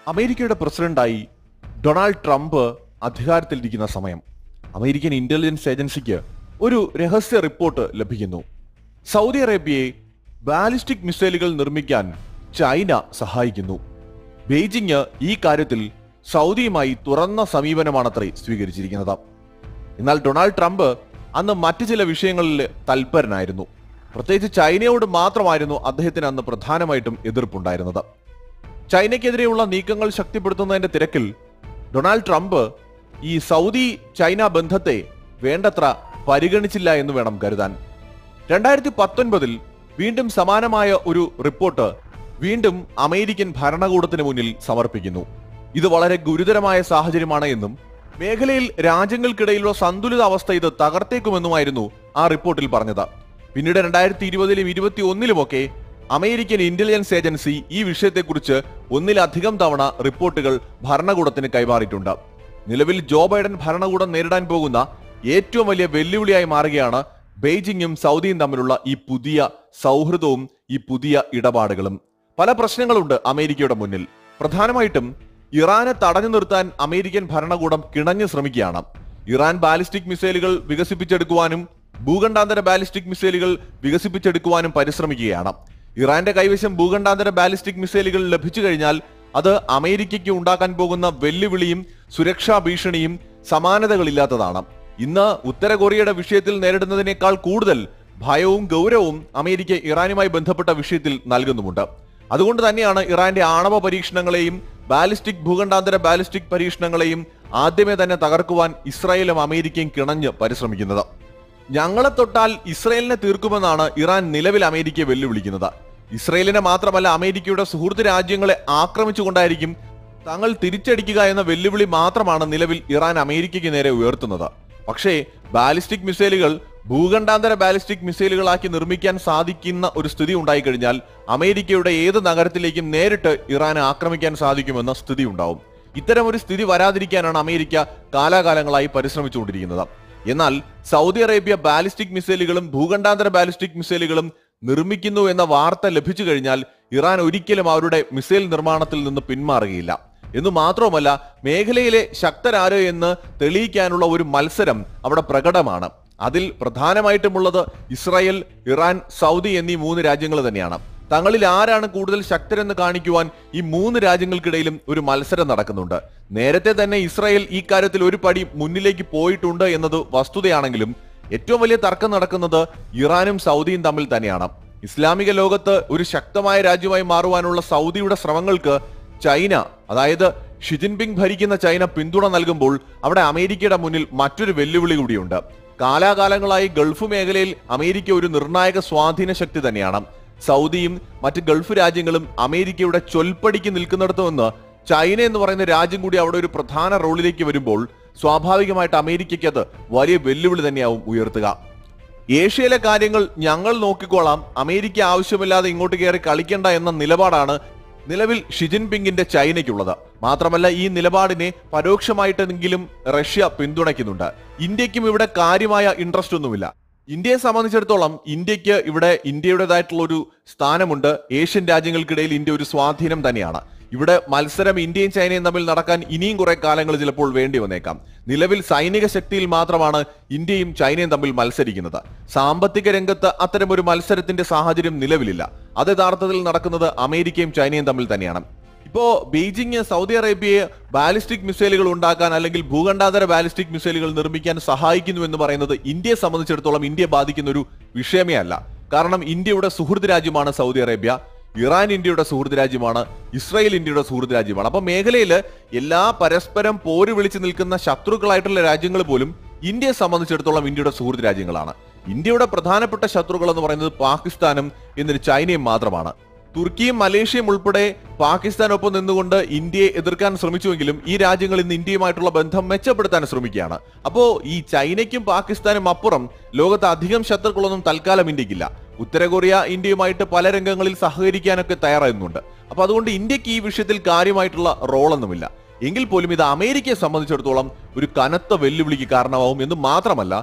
അമേരിക്കയുടെ പ്രസിഡന്റായി Donald Trump അധികാരത്തിലിരിക്കുന്ന സമയം അമേരിക്കൻ ഇന്റലിജൻസ് ഏജൻസിക്ക് ഒരു രഹസ്യ റിപ്പോർട്ട് ലഭിക്കുന്നു സൗദി അറേബ്യയെ ബാലിസ്റ്റിക് മിസൈലുകൾ നിർമ്മിക്കാൻ ചൈന സഹായിക്കുന്നു ബെയ്ജിങ് ഈ കാര്യത്തിൽ സൗദിയുമായി തുറന്ന സമീപനമാണത്രേ സ്വീകരിച്ചിരിക്കുന്നത് എന്നാൽ ഡൊണാൾഡ് ട്രംപ് അന്ന് മറ്റു ചില വിഷയങ്ങളിൽ തൽപരനായിരുന്നു പ്രത്യേകിച്ച് ചൈനയോട് മാത്രമായിരുന്നു അദ്ദേഹത്തിന് അന്ന് പ്രധാനമായിട്ടും എതിർപ്പുണ്ടായിരുന്നത് ചൈനയ്ക്കെതിരെയുള്ള നീക്കങ്ങൾ ശക്തിപ്പെടുത്തുന്നതിന്റെ തിരക്കിൽ ഡൊണാൾഡ് ട്രംപ് ഈ സൗദി ചൈന ബന്ധത്തെ വേണ്ടത്ര പരിഗണിച്ചില്ല എന്ന് വേണം കരുതാൻ രണ്ടായിരത്തി പത്തൊൻപതിൽ വീണ്ടും സമാനമായ ഒരു റിപ്പോർട്ട് വീണ്ടും അമേരിക്കൻ ഭരണകൂടത്തിന് മുന്നിൽ സമർപ്പിക്കുന്നു ഇത് വളരെ ഗുരുതരമായ സാഹചര്യമാണ് എന്നും മേഖലയിൽ രാജ്യങ്ങൾക്കിടയിലുള്ള സന്തുലിത അവസ്ഥ ഇത് തകർത്തേക്കുമെന്നുമായിരുന്നു ആ റിപ്പോർട്ടിൽ പറഞ്ഞത് പിന്നീട് രണ്ടായിരത്തി ഇരുപതിലും ഇരുപത്തി ഒന്നിലുമൊക്കെ അമേരിക്കൻ ഇന്റലിജൻസ് ഏജൻസി ഈ വിഷയത്തെക്കുറിച്ച് ഒന്നിലധികം തവണ റിപ്പോർട്ടുകൾ ഭരണകൂടത്തിന് കൈമാറിയിട്ടുണ്ട് നിലവിൽ ജോ ബൈഡൻ ഭരണകൂടം നേരിടാൻ പോകുന്ന ഏറ്റവും വലിയ വെല്ലുവിളിയായി മാറുകയാണ് ബെയ്ജിങ്ങും സൗദിയും തമ്മിലുള്ള ഈ പുതിയ സൗഹൃദവും ഈ പുതിയ ഇടപാടുകളും പല പ്രശ്നങ്ങളുണ്ട് അമേരിക്കയുടെ മുന്നിൽ പ്രധാനമായിട്ടും ഇറാനെ തടഞ്ഞു നിർത്താൻ അമേരിക്കൻ ഭരണകൂടം കിണഞ്ഞു ശ്രമിക്കുകയാണ് ഇറാൻ ബാലിസ്റ്റിക് മിസൈലുകൾ വികസിപ്പിച്ചെടുക്കുവാനും ഭൂഖണ്ഡാന്തര ബാലിസ്റ്റിക് മിസൈലുകൾ വികസിപ്പിച്ചെടുക്കുവാനും പരിശ്രമിക്കുകയാണ് ഇറാന്റെ കൈവശം ഭൂഖണ്ഡാന്തര ബാലിസ്റ്റിക് മിസൈലുകൾ ലഭിച്ചു കഴിഞ്ഞാൽ അത് അമേരിക്കയ്ക്ക് ഉണ്ടാക്കാൻ പോകുന്ന വെല്ലുവിളിയും സുരക്ഷാ ഭീഷണിയും സമാനതകളില്ലാത്തതാണ് ഇന്ന് ഉത്തര കൊറിയയുടെ വിഷയത്തിൽ നേരിടുന്നതിനേക്കാൾ കൂടുതൽ ഭയവും ഗൗരവവും അമേരിക്ക ഇറാനുമായി ബന്ധപ്പെട്ട വിഷയത്തിൽ നൽകുന്നുമുണ്ട് അതുകൊണ്ട് തന്നെയാണ് ഇറാന്റെ ആണവ പരീക്ഷണങ്ങളെയും ബാലിസ്റ്റിക് ഭൂഖണ്ഡാന്തര ബാലിസ്റ്റിക് പരീക്ഷണങ്ങളെയും ആദ്യമേ തന്നെ തകർക്കുവാൻ ഇസ്രായേലും അമേരിക്കയും കിണഞ്ഞ് പരിശ്രമിക്കുന്നത് ഞങ്ങളെ തൊട്ടാൽ ഇസ്രയേലിനെ തീർക്കുമെന്നാണ് ഇറാൻ നിലവിൽ അമേരിക്കയെ വെല്ലുവിളിക്കുന്നത് ഇസ്രയേലിനെ മാത്രമല്ല അമേരിക്കയുടെ സുഹൃത്ത് രാജ്യങ്ങളെ ആക്രമിച്ചുകൊണ്ടായിരിക്കും തങ്ങൾ തിരിച്ചടിക്കുക എന്ന വെല്ലുവിളി മാത്രമാണ് നിലവിൽ ഇറാൻ അമേരിക്കയ്ക്ക് നേരെ ഉയർത്തുന്നത് പക്ഷേ ബാലിസ്റ്റിക് മിസൈലുകൾ ഭൂഖണ്ഡാന്തര ബാലിസ്റ്റിക് മിസൈലുകളാക്കി നിർമ്മിക്കാൻ സാധിക്കുന്ന ഒരു സ്ഥിതി ഉണ്ടായിക്കഴിഞ്ഞാൽ അമേരിക്കയുടെ ഏത് നഗരത്തിലേക്കും നേരിട്ട് ഇറാനെ ആക്രമിക്കാൻ സാധിക്കുമെന്ന സ്ഥിതി ഉണ്ടാവും ഇത്തരം ഒരു സ്ഥിതി വരാതിരിക്കാനാണ് അമേരിക്ക കാലാകാലങ്ങളായി പരിശ്രമിച്ചുകൊണ്ടിരിക്കുന്നത് എന്നാൽ സൗദി അറേബ്യ ബാലിസ്റ്റിക് മിസൈലുകളും ഭൂഖണ്ഡാന്തര ബാലിസ്റ്റിക് മിസൈലുകളും നിർമ്മിക്കുന്നു എന്ന വാർത്ത ലഭിച്ചു കഴിഞ്ഞാൽ ഇറാൻ ഒരിക്കലും അവരുടെ മിസൈൽ നിർമ്മാണത്തിൽ നിന്ന് പിന്മാറുകയില്ല എന്നു മാത്രവുമല്ല മേഖലയിലെ ശക്തരാരോ എന്ന് തെളിയിക്കാനുള്ള ഒരു മത്സരം അവിടെ പ്രകടമാണ് അതിൽ പ്രധാനമായിട്ടുമുള്ളത് ഇസ്രായേൽ ഇറാൻ സൗദി എന്നീ മൂന്ന് രാജ്യങ്ങൾ തന്നെയാണ് തങ്ങളിൽ ആരാണ് കൂടുതൽ ശക്തരെന്ന് കാണിക്കുവാൻ ഈ മൂന്ന് രാജ്യങ്ങൾക്കിടയിലും ഒരു മത്സരം നടക്കുന്നുണ്ട് നേരത്തെ തന്നെ ഇസ്രായേൽ ഈ കാര്യത്തിൽ ഒരു പടി മുന്നിലേക്ക് പോയിട്ടുണ്ട് എന്നത് വസ്തുതയാണെങ്കിലും ഏറ്റവും വലിയ തർക്കം നടക്കുന്നത് ഇറാനും സൗദിയും തമ്മിൽ തന്നെയാണ് ഇസ്ലാമിക ലോകത്ത് ഒരു ശക്തമായ രാജ്യമായി മാറുവാനുള്ള സൗദിയുടെ ശ്രമങ്ങൾക്ക് ചൈന അതായത് ഷിജിൻപിങ് ഭരിക്കുന്ന ചൈന പിന്തുണ നൽകുമ്പോൾ അവിടെ അമേരിക്കയുടെ മുന്നിൽ മറ്റൊരു വെല്ലുവിളി കൂടിയുണ്ട് കാലാകാലങ്ങളായി ഗൾഫ് മേഖലയിൽ അമേരിക്ക ഒരു നിർണായക സ്വാധീന ശക്തി തന്നെയാണ് സൗദിയും മറ്റ് ഗൾഫ് രാജ്യങ്ങളും അമേരിക്കയുടെ ചൊൽപ്പടിക്ക് നിൽക്കുന്നിടത്തു നിന്ന് ചൈന എന്ന് പറയുന്ന രാജ്യം കൂടി അവിടെ ഒരു പ്രധാന റോളിലേക്ക് വരുമ്പോൾ സ്വാഭാവികമായിട്ട് അമേരിക്കയ്ക്ക് അത് വലിയ വെല്ലുവിളി തന്നെയാവും ഉയർത്തുക ഏഷ്യയിലെ കാര്യങ്ങൾ ഞങ്ങൾ നോക്കിക്കോളാം അമേരിക്ക ആവശ്യമില്ലാതെ ഇങ്ങോട്ട് കയറി കളിക്കണ്ട എന്ന നിലപാടാണ് നിലവിൽ ഷിജിൻപിങ്ങിന്റെ ചൈനയ്ക്കുള്ളത് മാത്രമല്ല ഈ നിലപാടിനെ പരോക്ഷമായിട്ടെങ്കിലും റഷ്യ പിന്തുണയ്ക്കുന്നുണ്ട് ഇന്ത്യക്കും ഇവിടെ കാര്യമായ ഇൻട്രസ്റ്റ് ഒന്നുമില്ല ഇന്ത്യയെ സംബന്ധിച്ചിടത്തോളം ഇന്ത്യക്ക് ഇവിടെ ഇന്ത്യയുടേതായിട്ടുള്ള ഒരു സ്ഥാനമുണ്ട് ഏഷ്യൻ രാജ്യങ്ങൾക്കിടയിൽ ഇന്ത്യ ഒരു സ്വാധീനം തന്നെയാണ് ഇവിടെ മത്സരം ഇന്ത്യയും ചൈനയും തമ്മിൽ നടക്കാൻ ഇനിയും കുറെ കാലങ്ങൾ ചിലപ്പോൾ വേണ്ടി വന്നേക്കാം നിലവിൽ സൈനിക ശക്തിയിൽ മാത്രമാണ് ഇന്ത്യയും ചൈനയും തമ്മിൽ മത്സരിക്കുന്നത് സാമ്പത്തിക രംഗത്ത് അത്തരമൊരു മത്സരത്തിന്റെ സാഹചര്യം നിലവിലില്ല അത് യഥാർത്ഥത്തിൽ നടക്കുന്നത് അമേരിക്കയും ചൈനയും തമ്മിൽ തന്നെയാണ് ഇപ്പോ ബീജിംഗ് സൗദി അറേബ്യയെ ബാലിസ്റ്റിക് മിസൈലുകൾ ഉണ്ടാക്കാൻ അല്ലെങ്കിൽ ഭൂഖണ്ഡാന്തര ബാലിസ്റ്റിക് മിസൈലുകൾ നിർമ്മിക്കാൻ സഹായിക്കുന്നു എന്ന് പറയുന്നത് ഇന്ത്യയെ സംബന്ധിച്ചിടത്തോളം ഇന്ത്യയെ ബാധിക്കുന്ന ഒരു വിഷയമേ അല്ല കാരണം ഇന്ത്യയുടെ സുഹൃത്ത് രാജ്യമാണ് സൗദി അറേബ്യ ഇറാൻ ഇന്ത്യയുടെ സുഹൃത്ത് രാജ്യമാണ് ഇസ്രായേൽ ഇന്ത്യയുടെ സുഹൃത്ത് രാജ്യമാണ് അപ്പൊ മേഖലയിൽ എല്ലാ പരസ്പരം പോര് വിളിച്ചു നിൽക്കുന്ന ശത്രുക്കളായിട്ടുള്ള രാജ്യങ്ങൾ പോലും ഇന്ത്യയെ സംബന്ധിച്ചിടത്തോളം ഇന്ത്യയുടെ സുഹൃത്ത് രാജ്യങ്ങളാണ് ഇന്ത്യയുടെ പ്രധാനപ്പെട്ട ശത്രുക്കൾ എന്ന് പറയുന്നത് പാകിസ്ഥാനും എന്നിട്ട് ചൈനയും മാത്രമാണ് തുർക്കിയും മലേഷ്യയും ഉൾപ്പെടെ പാകിസ്ഥാനൊപ്പം നിന്നുകൊണ്ട് ഇന്ത്യയെ എതിർക്കാൻ ശ്രമിച്ചുവെങ്കിലും ഈ രാജ്യങ്ങൾ ഇന്ന് ഇന്ത്യയുമായിട്ടുള്ള ബന്ധം മെച്ചപ്പെടുത്താൻ ശ്രമിക്കുകയാണ് അപ്പോ ഈ ചൈനയ്ക്കും പാകിസ്ഥാനും അപ്പുറം ലോകത്ത് അധികം ശത്രുക്കളൊന്നും തൽക്കാലം ഇന്ത്യക്കില്ല ഉത്തര കൊറിയ ഇന്ത്യയുമായിട്ട് പല രംഗങ്ങളിൽ സഹകരിക്കാനൊക്കെ തയ്യാറാകുന്നുണ്ട് അപ്പൊ അതുകൊണ്ട് ഇന്ത്യക്ക് ഈ വിഷയത്തിൽ കാര്യമായിട്ടുള്ള റോളൊന്നുമില്ല എങ്കിൽ പോലും ഇത് അമേരിക്കയെ സംബന്ധിച്ചിടത്തോളം ഒരു കനത്ത വെല്ലുവിളിക്ക് കാരണമാവും എന്ന് മാത്രമല്ല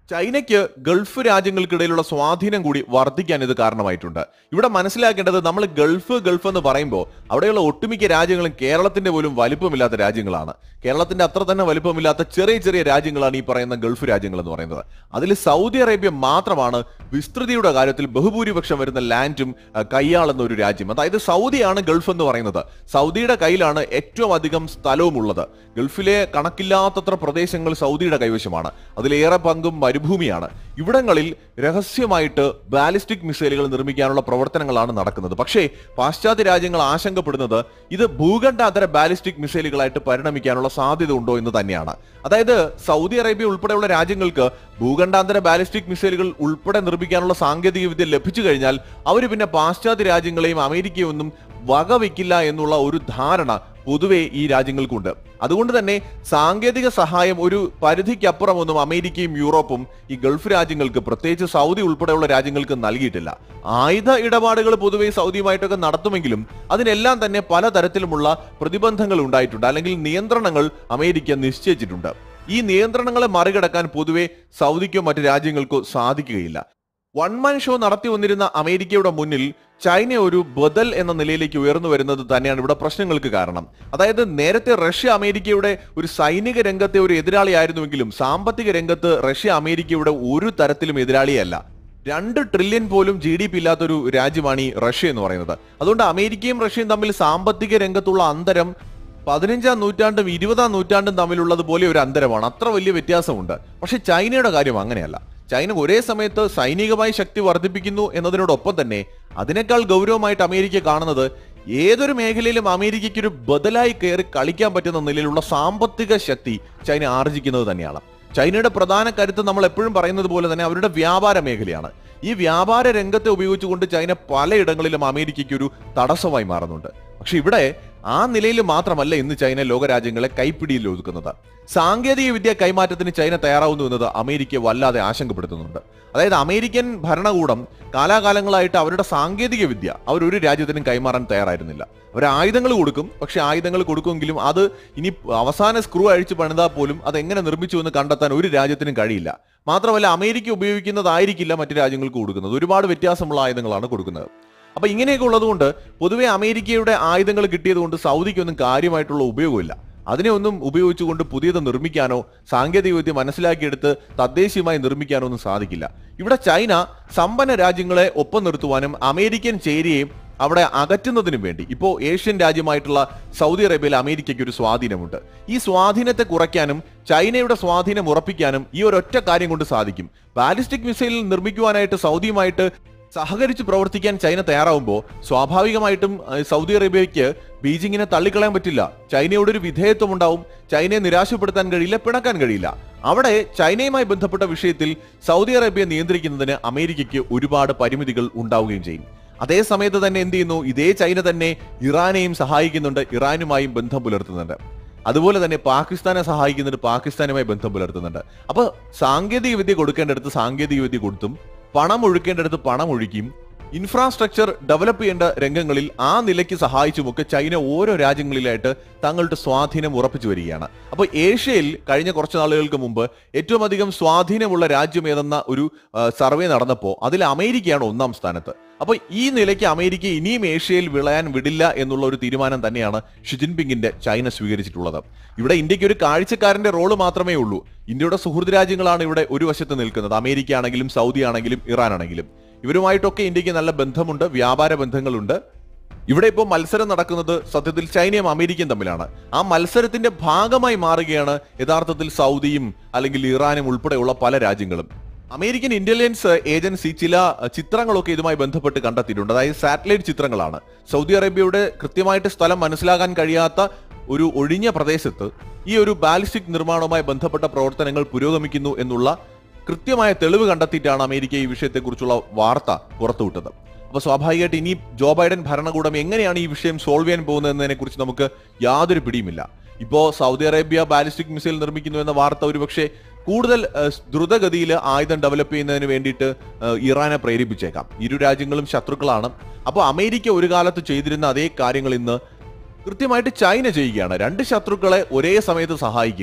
ചൈനയ്ക്ക് ഗൾഫ് രാജ്യങ്ങൾക്കിടയിലുള്ള സ്വാധീനം കൂടി വർദ്ധിക്കാൻ ഇത് കാരണമായിട്ടുണ്ട് ഇവിടെ മനസ്സിലാക്കേണ്ടത് നമ്മൾ ഗൾഫ് ഗൾഫ് എന്ന് പറയുമ്പോൾ അവിടെയുള്ള ഒട്ടുമിക്ക രാജ്യങ്ങളും കേരളത്തിന്റെ പോലും വലിപ്പമില്ലാത്ത രാജ്യങ്ങളാണ് കേരളത്തിന്റെ അത്ര തന്നെ വലിപ്പമില്ലാത്ത ചെറിയ ചെറിയ രാജ്യങ്ങളാണ് ഈ പറയുന്ന ഗൾഫ് രാജ്യങ്ങൾ എന്ന് പറയുന്നത് അതിൽ സൗദി അറേബ്യ മാത്രമാണ് വിസ്തൃതിയുടെ കാര്യത്തിൽ ബഹുഭൂരിപക്ഷം വരുന്ന ലാൻഡും അഹ്, കൈയാളുന്ന ഒരു രാജ്യം അതായത് സൗദിയാണ് ഗൾഫ് എന്ന് പറയുന്നത് സൗദിയുടെ കയ്യിലാണ് ഏറ്റവും അധികം സ്ഥലവും ഉള്ളത് ഗൾഫിലെ കണക്കില്ലാത്തത്ര പ്രദേശങ്ങൾ സൗദിയുടെ കൈവശമാണ് അതിലേറെ പങ്കും മരുഭൂമിയാണ് ഇവിടങ്ങളിൽ രഹസ്യമായിട്ട് ബാലിസ്റ്റിക് മിസൈലുകൾ നിർമ്മിക്കാനുള്ള പ്രവർത്തനങ്ങളാണ് നടക്കുന്നത് പക്ഷേ പാശ്ചാത്യ രാജ്യങ്ങൾ ആശങ്കപ്പെടുന്നത് ഇത് ഭൂഖണ്ഡാന്തര ബാലിസ്റ്റിക് മിസൈലുകളായിട്ട് പരിണമിക്കാനുള്ള സാധ്യത ഉണ്ടോ എന്ന് തന്നെയാണ് അതായത് സൗദി അറേബ്യ ഉൾപ്പെടെയുള്ള രാജ്യങ്ങൾക്ക് ഭൂഖണ്ഡാന്തര ബാലിസ്റ്റിക് മിസൈലുകൾ ഉൾപ്പെടെ നിർമ്മിക്കാനുള്ള സാങ്കേതിക വിദ്യ ലഭിച്ചു കഴിഞ്ഞാൽ അവർ പിന്നെ പാശ്ചാത്യ രാജ്യങ്ങളെയും അമേരിക്കയും ഒന്നും വകവെക്കില്ല എന്നുള്ള ഒരു ധാരണ പൊതുവെ ഈ രാജ്യങ്ങൾക്കുണ്ട് അതുകൊണ്ട് തന്നെ സാങ്കേതിക സഹായം ഒരു പരിധിക്കപ്പുറമൊന്നും അമേരിക്കയും യൂറോപ്പും ഈ ഗൾഫ് രാജ്യങ്ങൾക്ക് പ്രത്യേകിച്ച് സൗദി ഉൾപ്പെടെയുള്ള രാജ്യങ്ങൾക്ക് നൽകിയിട്ടില്ല ആയുധ ഇടപാടുകൾ പൊതുവെ സൗദിയുമായിട്ടൊക്കെ നടത്തുമെങ്കിലും അതിനെല്ലാം തന്നെ പലതരത്തിലുമുള്ള പ്രതിബന്ധങ്ങൾ ഉണ്ടായിട്ടുണ്ട് അല്ലെങ്കിൽ നിയന്ത്രണങ്ങൾ അമേരിക്ക നിശ്ചയിച്ചിട്ടുണ്ട് ഈ നിയന്ത്രണങ്ങളെ മറികടക്കാൻ പൊതുവെ സൗദിക്കോ മറ്റു രാജ്യങ്ങൾക്കോ സാധിക്കുകയില്ല വൺ മാൻ ഷോ നടത്തി വന്നിരുന്ന അമേരിക്കയുടെ മുന്നിൽ ചൈന ഒരു ബദൽ എന്ന നിലയിലേക്ക് ഉയർന്നു വരുന്നത് തന്നെയാണ് ഇവിടെ പ്രശ്നങ്ങൾക്ക് കാരണം അതായത് നേരത്തെ റഷ്യ അമേരിക്കയുടെ ഒരു സൈനിക രംഗത്തെ ഒരു എതിരാളിയായിരുന്നുവെങ്കിലും സാമ്പത്തിക രംഗത്ത് റഷ്യ അമേരിക്കയുടെ ഒരു തരത്തിലും എതിരാളിയല്ല രണ്ട് ട്രില്യൺ പോലും ജി ഡി പി ഇല്ലാത്തൊരു രാജ്യമാണ് ഈ റഷ്യ എന്ന് പറയുന്നത് അതുകൊണ്ട് അമേരിക്കയും റഷ്യയും തമ്മിൽ സാമ്പത്തിക രംഗത്തുള്ള അന്തരം പതിനഞ്ചാം നൂറ്റാണ്ടും ഇരുപതാം നൂറ്റാണ്ടും തമ്മിലുള്ളത് പോലെ ഒരു അന്തരമാണ് അത്ര വലിയ വ്യത്യാസമുണ്ട് പക്ഷെ ചൈനയുടെ കാര്യം അങ്ങനെയല്ല ചൈന ഒരേ സമയത്ത് സൈനികമായി ശക്തി വർദ്ധിപ്പിക്കുന്നു എന്നതിനോടൊപ്പം തന്നെ അതിനേക്കാൾ ഗൗരവമായിട്ട് അമേരിക്ക കാണുന്നത് ഏതൊരു മേഖലയിലും അമേരിക്കയ്ക്ക് ഒരു ബദലായി കയറി കളിക്കാൻ പറ്റുന്ന നിലയിലുള്ള സാമ്പത്തിക ശക്തി ചൈന ആർജിക്കുന്നത് തന്നെയാണ് ചൈനയുടെ പ്രധാന കരുത്ത് നമ്മൾ എപ്പോഴും പറയുന്നത് പോലെ തന്നെ അവരുടെ വ്യാപാര മേഖലയാണ് ഈ വ്യാപാര രംഗത്തെ ഉപയോഗിച്ചുകൊണ്ട് ചൈന പലയിടങ്ങളിലും അമേരിക്കയ്ക്ക് ഒരു തടസ്സമായി മാറുന്നുണ്ട് പക്ഷെ ഇവിടെ ആ നിലയിൽ മാത്രമല്ല ഇന്ന് ചൈന ലോകരാജ്യങ്ങളെ കൈപ്പിടിയിൽ ഒതുക്കുന്നത് സാങ്കേതിക വിദ്യ കൈമാറ്റത്തിന് ചൈന തയ്യാറാവുന്നു എന്നത് അമേരിക്കയെ വല്ലാതെ ആശങ്കപ്പെടുത്തുന്നുണ്ട് അതായത് അമേരിക്കൻ ഭരണകൂടം കാലാകാലങ്ങളായിട്ട് അവരുടെ സാങ്കേതിക വിദ്യ അവർ ഒരു രാജ്യത്തിനും കൈമാറാൻ തയ്യാറായിരുന്നില്ല അവർ ആയുധങ്ങൾ കൊടുക്കും പക്ഷെ ആയുധങ്ങൾ കൊടുക്കുമെങ്കിലും അത് ഇനി അവസാന സ്ക്രൂ അഴിച്ച് പണിതാൽ പോലും അത് എങ്ങനെ നിർമ്മിച്ചു എന്ന് കണ്ടെത്താൻ ഒരു രാജ്യത്തിനും കഴിയില്ല മാത്രമല്ല അമേരിക്ക ഉപയോഗിക്കുന്നതായിരിക്കില്ല മറ്റു രാജ്യങ്ങൾക്ക് കൊടുക്കുന്നത് ഒരുപാട് വ്യത്യാസമുള്ള ആയുധങ്ങളാണ് കൊടുക്കുന്നത് അപ്പൊ ഇങ്ങനെയൊക്കെ ഉള്ളതുകൊണ്ട് പൊതുവെ അമേരിക്കയുടെ ആയുധങ്ങൾ കിട്ടിയതുകൊണ്ട് സൗദിക്കൊന്നും കാര്യമായിട്ടുള്ള ഉപയോഗമില്ല അതിനെ ഒന്നും ഉപയോഗിച്ചുകൊണ്ട് പുതിയത് നിർമ്മിക്കാനോ സാങ്കേതികവിദ്യ മനസ്സിലാക്കിയെടുത്ത് തദ്ദേശീയമായി നിർമ്മിക്കാനോ ഒന്നും സാധിക്കില്ല ഇവിടെ ചൈന സമ്പന്ന രാജ്യങ്ങളെ ഒപ്പം നിർത്തുവാനും അമേരിക്കൻ ചേരിയെ അവിടെ അകറ്റുന്നതിനും വേണ്ടി ഇപ്പോൾ ഏഷ്യൻ രാജ്യമായിട്ടുള്ള സൗദി അറേബ്യയിൽ അമേരിക്കയ്ക്ക് ഒരു സ്വാധീനമുണ്ട് ഈ സ്വാധീനത്തെ കുറയ്ക്കാനും ചൈനയുടെ സ്വാധീനം ഉറപ്പിക്കാനും ഈ ഒരൊറ്റ കാര്യം കൊണ്ട് സാധിക്കും ബാലിസ്റ്റിക് മിസൈൽ നിർമ്മിക്കുവാനായിട്ട് സൗദിയുമായിട്ട് സഹകരിച്ച് പ്രവർത്തിക്കാൻ ചൈന തയ്യാറാവുമ്പോൾ സ്വാഭാവികമായിട്ടും അഹ് സൗദി അറേബ്യയ്ക്ക് ബീജിങ്ങിനെ തള്ളിക്കളയാൻ പറ്റില്ല ചൈനയോട് ഒരു വിധേയത്വം ഉണ്ടാവും ചൈനയെ നിരാശപ്പെടുത്താൻ കഴിയില്ല പിണക്കാൻ കഴിയില്ല അവിടെ ചൈനയുമായി ബന്ധപ്പെട്ട വിഷയത്തിൽ സൗദി അറേബ്യ നിയന്ത്രിക്കുന്നതിന് അമേരിക്കയ്ക്ക് ഒരുപാട് പരിമിതികൾ ഉണ്ടാവുകയും ചെയ്യും അതേ സമയത്ത് തന്നെ എന്ത് ചെയ്യുന്നു ഇതേ ചൈന തന്നെ ഇറാനെയും സഹായിക്കുന്നുണ്ട് ഇറാനുമായും ബന്ധം പുലർത്തുന്നുണ്ട് അതുപോലെ തന്നെ പാകിസ്ഥാനെ സഹായിക്കുന്നുണ്ട് പാകിസ്ഥാനുമായി ബന്ധം പുലർത്തുന്നുണ്ട് അപ്പൊ സാങ്കേതിക വിദ്യ കൊടുക്കേണ്ടടുത്ത് സാങ്കേതിക വിദ്യ കൊടുത്തും പണം ഒഴുക്കേണ്ടടുത്ത് പണം ഒഴുക്കിയും ഇൻഫ്രാസ്ട്രക്ചർ ഡെവലപ്പ് ചെയ്യേണ്ട രംഗങ്ങളിൽ ആ നിലയ്ക്ക് സഹായിച്ചുമൊക്കെ ചൈന ഓരോ രാജ്യങ്ങളിലായിട്ട് തങ്ങളുടെ സ്വാധീനം ഉറപ്പിച്ചു വരികയാണ് അപ്പോൾ ഏഷ്യയിൽ കഴിഞ്ഞ കുറച്ച് നാളുകൾക്ക് മുമ്പ് ഏറ്റവും അധികം സ്വാധീനമുള്ള രാജ്യം ഏതെന്ന ഒരു ആ, സർവേ നടന്നപ്പോൾ അതിൽ അമേരിക്കയാണ് ഒന്നാം സ്ഥാനത്ത് അപ്പോൾ ഈ നിലയ്ക്ക് അമേരിക്ക ഇനിയും ഏഷ്യയിൽ വിളയാൻ വിടില്ല എന്നുള്ള ഒരു തീരുമാനം തന്നെയാണ് ഷി ജിൻപിങ്ങിന്റെ ചൈന സ്വീകരിച്ചിട്ടുള്ളത് ഇവിടെ ഇന്ത്യക്ക് ഒരു കാഴ്ചക്കാരന്റെ റോള് മാത്രമേ ഉള്ളൂ ഇന്ത്യയുടെ സുഹൃത്ത് രാജ്യങ്ങളാണ് ഇവിടെ ഒരു വശത്ത് നിൽക്കുന്നത് അമേരിക്ക ആണെങ്കിലും സൗദി ആണെങ്കിലും ഇറാൻ ആണെങ്കിലും ഇവരുമായിട്ടൊക്കെ ഇന്ത്യക്ക് നല്ല ബന്ധമുണ്ട് വ്യാപാര ബന്ധങ്ങളുണ്ട് ഇവിടെ ഇപ്പോൾ മത്സരം നടക്കുന്നത് സത്യത്തിൽ ചൈനയും അമേരിക്കയും തമ്മിലാണ് ആ മത്സരത്തിന്റെ ഭാഗമായി മാറുകയാണ് യഥാർത്ഥത്തിൽ സൗദിയും അല്ലെങ്കിൽ ഇറാനും ഉൾപ്പെടെയുള്ള പല രാജ്യങ്ങളും അമേരിക്കൻ ഇന്റലിജൻസ് ഏജൻസി ചില ചിത്രങ്ങളൊക്കെ ഇതുമായി ബന്ധപ്പെട്ട് കണ്ടെത്തിയിട്ടുണ്ട് അതായത് സാറ്റലൈറ്റ് ചിത്രങ്ങളാണ് സൗദി അറേബ്യയുടെ കൃത്യമായിട്ട് സ്ഥലം മനസ്സിലാക്കാൻ കഴിയാത്ത ഒരു ഒഴിഞ്ഞ പ്രദേശത്ത് ഈ ഒരു ബാലിസ്റ്റിക് നിർമ്മാണവുമായി ബന്ധപ്പെട്ട പ്രവർത്തനങ്ങൾ പുരോഗമിക്കുന്നു എന്നുള്ള കൃത്യമായ തെളിവ് കണ്ടെത്തിയിട്ടാണ് അമേരിക്ക ഈ വിഷയത്തെക്കുറിച്ചുള്ള വാർത്ത പുറത്തുവിട്ടത് അപ്പൊ സ്വാഭാവികമായിട്ട് ഇനി ജോ ബൈഡൻ ഭരണകൂടം എങ്ങനെയാണ് ഈ വിഷയം സോൾവ് ചെയ്യാൻ പോകുന്നത് എന്നതിനെ കുറിച്ച് നമുക്ക് യാതൊരു പിടിയുമില്ല ഇപ്പോ സൗദി അറേബ്യ ബാലിസ്റ്റിക് മിസൈൽ നിർമ്മിക്കുന്നു എന്ന വാർത്ത ഒരുപക്ഷെ കൂടുതൽ ഏഹ്, ദ്രുതഗതിയിൽ ആയുധം ഡെവലപ്പ് ചെയ്യുന്നതിന് വേണ്ടിയിട്ട് ഏഹ്, ഇറാനെ പ്രേരിപ്പിച്ചേക്കാം ഇരു രാജ്യങ്ങളും ശത്രുക്കളാണ് അപ്പോൾ അമേരിക്ക ഒരു കാലത്ത് ചെയ്തിരുന്ന അതേ കാര്യങ്ങൾ ഇന്ന് കൃത്യമായിട്ട് ചൈന ചെയ്യുകയാണ് രണ്ട് ശത്രുക്കളെ ഒരേ സമയത്ത് സഹായിക്കുക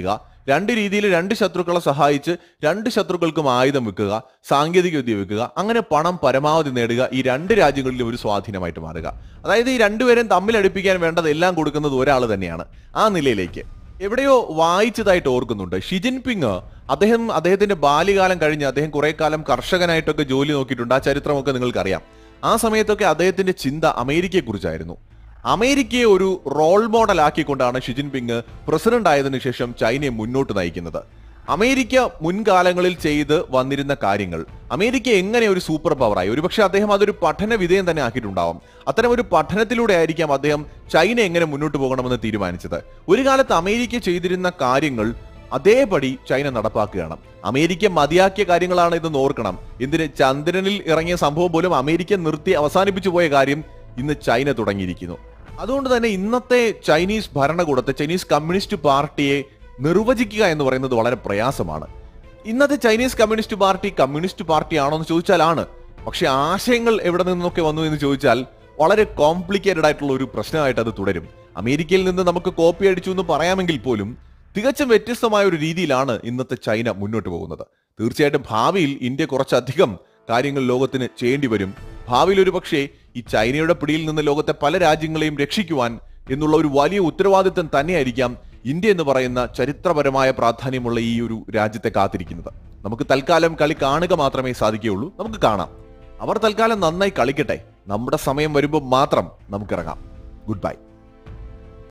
രണ്ട് രീതിയിൽ രണ്ട് ശത്രുക്കളെ സഹായിച്ച് രണ്ട് ശത്രുക്കൾക്കും ആയുധം വെക്കുക സാങ്കേതിക വിദ്യ വെക്കുക അങ്ങനെ പണം പരമാവധി നേടുക ഈ രണ്ട് രാജ്യങ്ങളിലും ഒരു സ്വാധീനമായിട്ട് മാറുക അതായത് ഈ രണ്ടുപേരും തമ്മിൽ അടുപ്പിക്കാൻ വേണ്ടത് എല്ലാം കൊടുക്കുന്നത് ഒരാൾ തന്നെയാണ് ആ നിലയിലേക്ക് എവിടെയോ വായിച്ചതായിട്ട് ഓർക്കുന്നുണ്ട് ഷി ജിൻപിങ് അദ്ദേഹം അദ്ദേഹത്തിന്റെ ബാല്യകാലം കഴിഞ്ഞ് അദ്ദേഹം കുറെ കാലം കർഷകനായിട്ടൊക്കെ ജോലി നോക്കിയിട്ടുണ്ട് ആ ചരിത്രമൊക്കെ നിങ്ങൾക്കറിയാം ആ സമയത്തൊക്കെ അദ്ദേഹത്തിന്റെ ചിന്ത അമേരിക്കയെക്കുറിച്ചായിരുന്നു അമേരിക്കയെ ഒരു റോൾ മോഡൽ ആക്കിക്കൊണ്ടാണ് ഷി ജിൻപിങ് പ്രസിഡന്റ് ആയതിനു ശേഷം ചൈനയെ മുന്നോട്ട് നയിക്കുന്നത് അമേരിക്ക മുൻകാലങ്ങളിൽ ചെയ്ത് വന്നിരുന്ന കാര്യങ്ങൾ അമേരിക്ക എങ്ങനെ ഒരു സൂപ്പർ പവറായി ഒരുപക്ഷെ അദ്ദേഹം അതൊരു പഠന വിധേയം തന്നെ ആക്കിയിട്ടുണ്ടാവും അത്തരം ഒരു പഠനത്തിലൂടെ ആയിരിക്കാം അദ്ദേഹം ചൈന എങ്ങനെ മുന്നോട്ട് പോകണമെന്ന് തീരുമാനിച്ചത് ഒരു കാലത്ത് അമേരിക്ക ചെയ്തിരുന്ന കാര്യങ്ങൾ അതേപടി ചൈന നടപ്പാക്കുകയാണ് അമേരിക്ക മതിയാക്കിയ കാര്യങ്ങളാണ് ഇതെന്ന് ഓർക്കണം എന്തിന് ചന്ദ്രനിൽ ഇറങ്ങിയ സംഭവം പോലും അമേരിക്ക നിർത്തി അവസാനിപ്പിച്ചു പോയ കാര്യം ഇന്ന് ചൈന തുടങ്ങിയിരിക്കുന്നു അതുകൊണ്ട് തന്നെ ഇന്നത്തെ ചൈനീസ് ഭരണകൂടത്തെ ചൈനീസ് കമ്മ്യൂണിസ്റ്റ് പാർട്ടിയെ നിർവചിക്കുക എന്ന് പറയുന്നത് വളരെ പ്രയാസമാണ് ഇന്നത്തെ Chinese communist party communist party ആണോ എന്ന് ചോദിച്ചാൽ ആണ് പക്ഷെ ആശയങ്ങൾ എവിടെ നിന്നൊക്കെ വന്നു എന്ന് ചോദിച്ചാൽ വളരെ കോംപ്ലിക്കേറ്റഡ് ആയിട്ടുള്ള ഒരു പ്രശ്നമായിട്ട് അത് തുടരും അമേരിക്കയിൽ നിന്ന് നമുക്ക് കോപ്പി അടിച്ചു എന്ന് പറയാമെങ്കിൽ പോലും തികച്ചും വ്യത്യസ്തമായ ഒരു രീതിയിലാണ് ഇന്നത്തെ ചൈന മുന്നോട്ട് പോകുന്നത് തീർച്ചയായിട്ടും ഭാവിയിൽ ഇന്ത്യ കുറച്ചധികം കാര്യങ്ങൾ ലോകത്തിന് ചെയ്യേണ്ടി വരും ഭാവിയിൽ ഒരു പക്ഷേ ഈ ചൈനയുടെ പിടിയിൽ നിന്ന് ലോകത്തെ പല രാജ്യങ്ങളെയും രക്ഷിക്കുവാൻ എന്നുള്ള ഒരു വലിയ ഉത്തരവാദിത്തം തന്നെയായിരിക്കാം ഇന്ത്യ എന്ന് പറയുന്ന ചരിത്രപരമായ പ്രാധാന്യമുള്ള ഈ ഒരു രാജ്യത്തെ കാത്തിരിക്കുന്നത് നമുക്ക് തൽക്കാലം കളി കാണുക മാത്രമേ സാധിക്കുകയുള്ളൂ നമുക്ക് കാണാം അവർ തൽക്കാലം നന്നായി കളിക്കട്ടെ നമ്മുടെ സമയം വരുമ്പോൾ മാത്രം നമുക്കിറങ്ങാം ഗുഡ് ബൈ